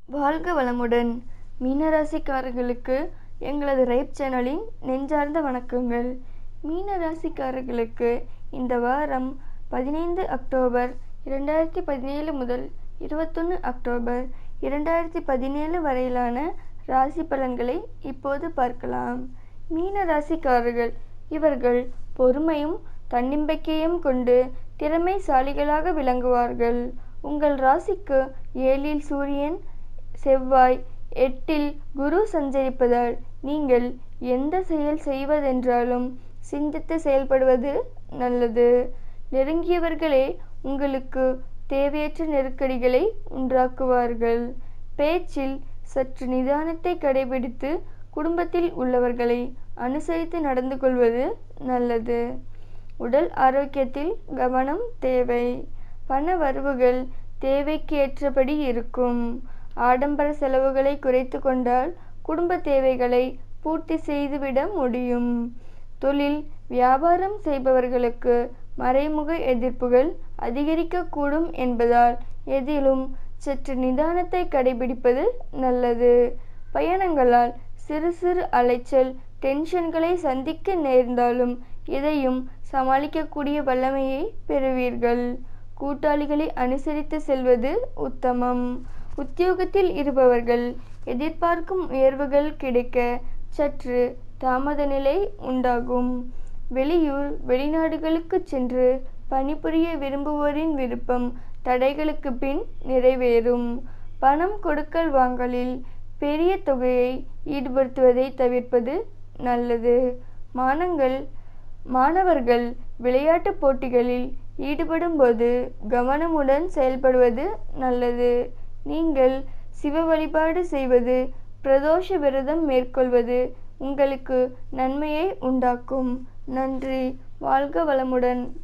வாழ்க வளமுடன் மீனராசிக்காரர்களுக்கு எங்களது ரைப் சேனலின் நெஞ்சார்ந்த வணக்கங்கள் மீனராசிக்காரர்களுக்கு இந்த வாரம் பதினைந்து அக்டோபர் இரண்டாயிரத்தி பதினேழு முதல் இருபத்தொன்று அக்டோபர் இரண்டாயிரத்தி பதினேழு வரையிலான ராசி பலன்களை இப்போது பார்க்கலாம் மீன ராசிக்காரர்கள் இவர்கள் பொறுமையும் தன்னம்பிக்கையும் கொண்டு திறமைசாலிகளாக விளங்குவார்கள் உங்கள் ராசிக்கு ஏழில் சூரியன் செவ்வாய் எட்டில் குரு சஞ்சரிப்பதால் நீங்கள் எந்த செயல் செய்வதென்றாலும் சிந்தித்து செயல்படுவது நல்லது நெருங்கியவர்களே உங்களுக்கு தேவையற்ற நெருக்கடிகளை உண்டாக்குவார்கள் பேச்சில் சற்று நிதானத்தை கடைபிடித்து குடும்பத்தில் உள்ளவர்களை அனுசரித்து நடந்து கொள்வது நல்லது உடல் ஆரோக்கியத்தில் கவனம் தேவை பண வரவுகள் தேவைக்கு ஏற்றபடி இருக்கும் ஆடம்பர செலவுகளை குறைத்து கொண்டால் குடும்ப தேவைகளை பூர்த்தி செய்துவிட முடியும் தொழில் வியாபாரம் செய்பவர்களுக்கு மறைமுக எதிர்ப்புகள் அதிகரிக்கக்கூடும் என்பதால் எதிலும் சற்று நிதானத்தை கடைபிடிப்பது நல்லது பயணங்களால் சிறு சிறு அலைச்சல் டென்ஷன்களை சந்திக்க நேர்ந்தாலும் இதையும் சமாளிக்கக்கூடிய வல்லமையை பெறுவீர்கள் கூட்டாளிகளை அனுசரித்து செல்வது உத்தமம் உத்தியோகத்தில் இருப்பவர்கள் எதிர்பார்க்கும் உயர்வுகள் கிடைக்க சற்று தாமத நிலை உண்டாகும் வெளியூர் வெளிநாடுகளுக்கு சென்று பணிபுரிய விரும்புவோரின் விருப்பம் தடைகளுக்கு பின் நிறைவேறும் பணம் கொடுக்கல் வாங்கலில் பெரிய தொகையை ஈடுபடுத்துவதை தவிர்ப்பது நல்லது மானங்கள் மாணவர்கள் விளையாட்டுப் போட்டிகளில் ஈடுபடும்போது கவனமுடன் செயல்படுவது நல்லது நீங்கள் சிவ வழிபாடு செய்வது பிரதோஷ விரதம் மேற்கொள்வது உங்களுக்கு நன்மையை உண்டாக்கும் நன்றி வாழ்க வளமுடன்